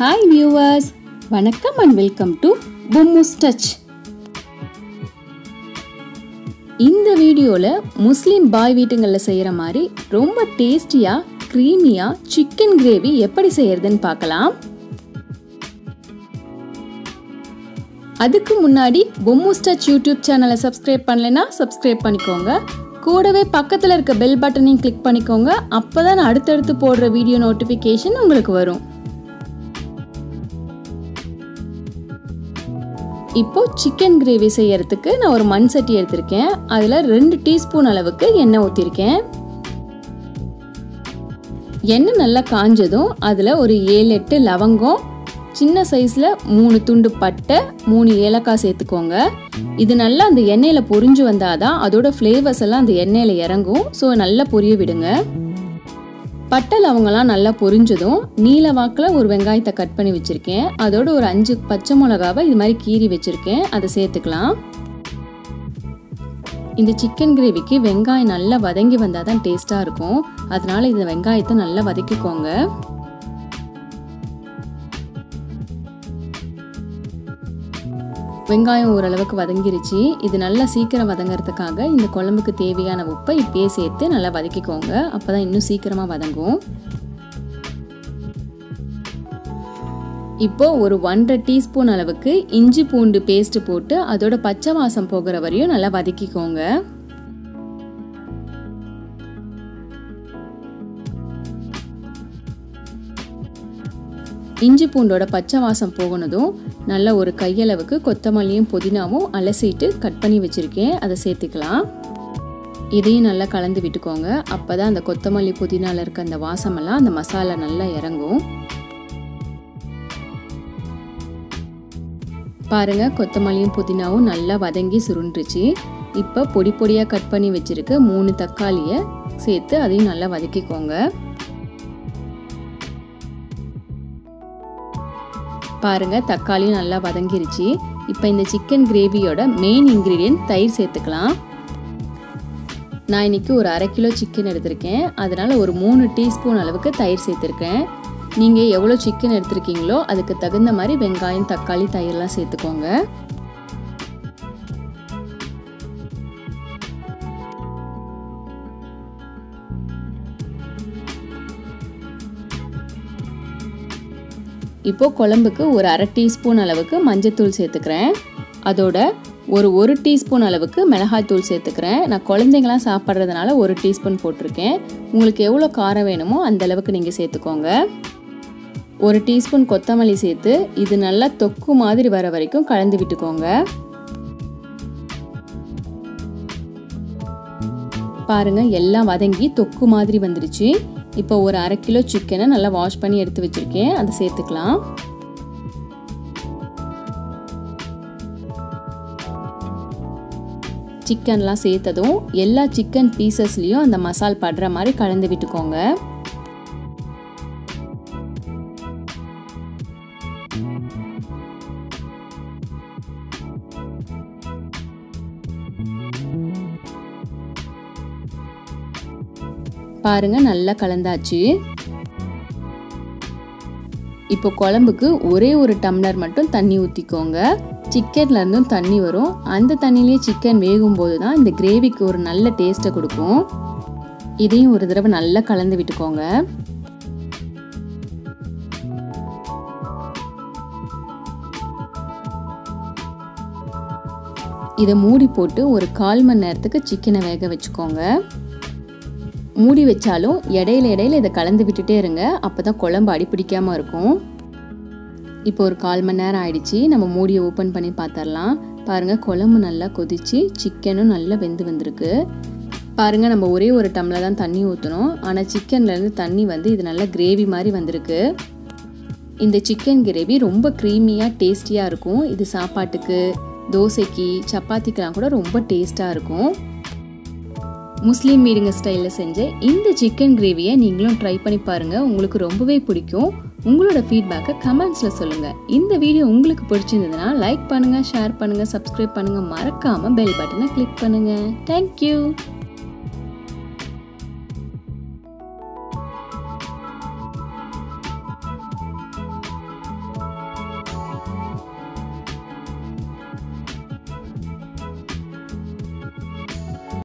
hi viewers வணக்கம் and welcome to Bommu's touch இந்த வீடியோவில் முஸ்லீம் பாய் வீட்டுங்களில் செய்கிற மாதிரி ரொம்ப டேஸ்டியாக க்ரீமியாக சிக்கன் கிரேவி எப்படி செய்யறதுன்னு பார்க்கலாம் அதுக்கு முன்னாடி பொம்முஸ் டச் யூடியூப் சேனலை சப்ஸ்கிரைப் பண்ணலைன்னா சப்ஸ்கிரைப் பண்ணிக்கோங்க கூடவே பக்கத்தில் இருக்க பெல் பட்டனையும் கிளிக் பண்ணிக்கோங்க அப்போ தான் நான் அடுத்தடுத்து போடுற வீடியோ நோட்டிஃபிகேஷன் உங்களுக்கு வரும் இப்போ சிக்கன் கிரேவி செய்யறதுக்கு நான் ஒரு மண் சட்டி எடுத்திருக்கேன் அதில் ரெண்டு டீஸ்பூன் அளவுக்கு எண்ணெய் ஊற்றிருக்கேன் எண்ணெய் நல்லா காஞ்சதும் அதில் ஒரு ஏழு எட்டு லவங்கம் சின்ன சைஸில் மூணு துண்டு பட்டை மூணு ஏலக்காய் சேர்த்துக்கோங்க இது நல்லா அந்த எண்ணெயில் பொரிஞ்சு வந்தாதான் அதோட ஃப்ளேவர்ஸ் எல்லாம் அந்த எண்ணெயில் இறங்கும் ஸோ நல்லா பொரிய விடுங்க பட்டை லவங்கெல்லாம் நல்லா பொரிஞ்சதும் நீல வாக்கில் ஒரு வெங்காயத்தை கட் பண்ணி வச்சுருக்கேன் அதோட ஒரு அஞ்சு பச்சை மிளகாவை இது மாதிரி கீறி வச்சுருக்கேன் அதை சேர்த்துக்கலாம் இந்த சிக்கன் கிரேவிக்கு வெங்காயம் நல்லா வதங்கி வந்தால் தான் டேஸ்ட்டாக இருக்கும் அதனால இந்த வெங்காயத்தை நல்லா வதக்கிக்கோங்க வெங்காயம் ஓரளவுக்கு வதங்கிருச்சு இது நல்லா சீக்கிரம் வதங்கிறதுக்காக இந்த குழம்புக்கு தேவையான உப்பை இப்பயே சேர்த்து நல்லா வதக்கிக்கோங்க அப்போ தான் இன்னும் சீக்கிரமாக வதங்கும் இப்போ ஒரு ஒன்றரை டீஸ்பூன் அளவுக்கு இஞ்சி பூண்டு பேஸ்ட் போட்டு அதோட பச்சை வாசம் போகிற வரையும் நல்லா வதக்கிக்கோங்க இஞ்சி பூண்டோட பச்சை வாசம் போகணதும் நல்ல ஒரு கையளவுக்கு கொத்தமல்லியும் புதினாவும் அலசிட்டு கட் பண்ணி வச்சுருக்கேன் அதை சேர்த்துக்கலாம் இதையும் நல்லா கலந்து விட்டுக்கோங்க அப்போ தான் அந்த கொத்தமல்லி புதினால இருக்க அந்த வாசமெல்லாம் அந்த மசாலா நல்லா இறங்கும் பாருங்க கொத்தமல்லியும் புதினாவும் நல்லா வதங்கி சுருண்டுருச்சு இப்போ பொடி பொடியாக கட் பண்ணி வச்சுருக்க மூணு தக்காளியை சேர்த்து அதையும் நல்லா வதக்கிக்கோங்க பாருங்க தக்காளியும் நல்லா வதங்கிருச்சு இப்போ இந்த சிக்கன் கிரேவியோட மெயின் இன்க்ரீடியன்ட் தயிர் சேர்த்துக்கலாம் நான் இன்னைக்கு ஒரு அரை கிலோ சிக்கன் எடுத்திருக்கேன் அதனால ஒரு மூணு டீஸ்பூன் அளவுக்கு தயிர் சேர்த்துருக்கேன் நீங்கள் எவ்வளோ சிக்கன் எடுத்திருக்கீங்களோ அதுக்கு தகுந்த மாதிரி வெங்காயம் தக்காளி தயிர்லாம் சேர்த்துக்கோங்க இப்போ குழம்புக்கு ஒரு அரை டீஸ்பூன் அளவுக்கு மஞ்சத்தூள் சேர்த்துக்கிறேன் அதோட ஒரு ஒரு டீஸ்பூன் அளவுக்கு மிளகாய்த்தூள் சேர்த்துக்கிறேன் நான் குழந்தைங்களாம் சாப்பிட்றதுனால ஒரு டீஸ்பூன் போட்டிருக்கேன் உங்களுக்கு எவ்வளோ காரம் வேணுமோ அந்த அளவுக்கு நீங்கள் சேர்த்துக்கோங்க ஒரு டீஸ்பூன் கொத்தமல்லி சேர்த்து இது நல்லா தொக்கு மாதிரி வர வரைக்கும் கலந்து விட்டுக்கோங்க பாருங்க எல்லாம் வதங்கி தொக்கு மாதிரி வந்துருச்சு இப்போ ஒரு அரை கிலோ சிக்கனை நல்லா வாஷ் பண்ணி எடுத்து வச்சிருக்கேன் அதை சேர்த்துக்கலாம் சிக்கன்லாம் சேர்த்ததும் எல்லா சிக்கன் பீசஸ்லேயும் அந்த மசால் படுற மாதிரி கலந்து விட்டுக்கோங்க பாருங்க நல்லா கலந்தாச்சு இப்போ குழம்புக்கு ஒரே ஒரு டம்ளர் மட்டும் தண்ணி ஊற்றிக்கோங்க சிக்கன்ல இருந்தும் தண்ணி வரும் அந்த தண்ணியிலே சிக்கன் வேகும் போது தான் இந்த கிரேவிக்கு ஒரு நல்ல டேஸ்ட்டை கொடுக்கும் இதையும் ஒரு தடவை நல்லா கலந்து விட்டுக்கோங்க இதை மூடி போட்டு ஒரு கால் மணி நேரத்துக்கு சிக்கனை வேக வச்சுக்கோங்க மூடி வச்சாலும் இடையில இடையில இதை கலந்து விட்டுட்டே இருங்க அப்போ தான் குழம்பு அடிப்பிடிக்காமல் இருக்கும் இப்போ ஒரு கால் மணி நேரம் ஆயிடுச்சு நம்ம மூடியை ஓப்பன் பண்ணி பார்த்துடலாம் பாருங்கள் குழம்பு நல்லா கொதிச்சு சிக்கனும் நல்லா வெந்து வந்திருக்கு பாருங்கள் நம்ம ஒரே ஒரு டம்ளர் தான் தண்ணி ஊற்றணும் ஆனால் சிக்கன்லேருந்து தண்ணி வந்து இது நல்லா கிரேவி மாதிரி வந்திருக்கு இந்த சிக்கன் கிரேவி ரொம்ப க்ரீமியாக டேஸ்டியாக இருக்கும் இது சாப்பாட்டுக்கு தோசைக்கு சப்பாத்திக்கெலாம் கூட ரொம்ப டேஸ்ட்டாக இருக்கும் முஸ்லீம் வீடுங்க ஸ்டைலில் செஞ்ச இந்த சிக்கன் கிரேவியை நீங்களும் ட்ரை பண்ணி பாருங்கள் உங்களுக்கு ரொம்பவே பிடிக்கும் உங்களோட ஃபீட்பேக்கை கமெண்ட்ஸில் சொல்லுங்கள் இந்த வீடியோ உங்களுக்கு பிடிச்சிருந்ததுன்னா லைக் பண்ணுங்கள் ஷேர் பண்ணுங்கள் சப்ஸ்கிரைப் பண்ணுங்கள் மறக்காமல் பெல் பட்டனை கிளிக் பண்ணுங்கள் தேங்க்யூ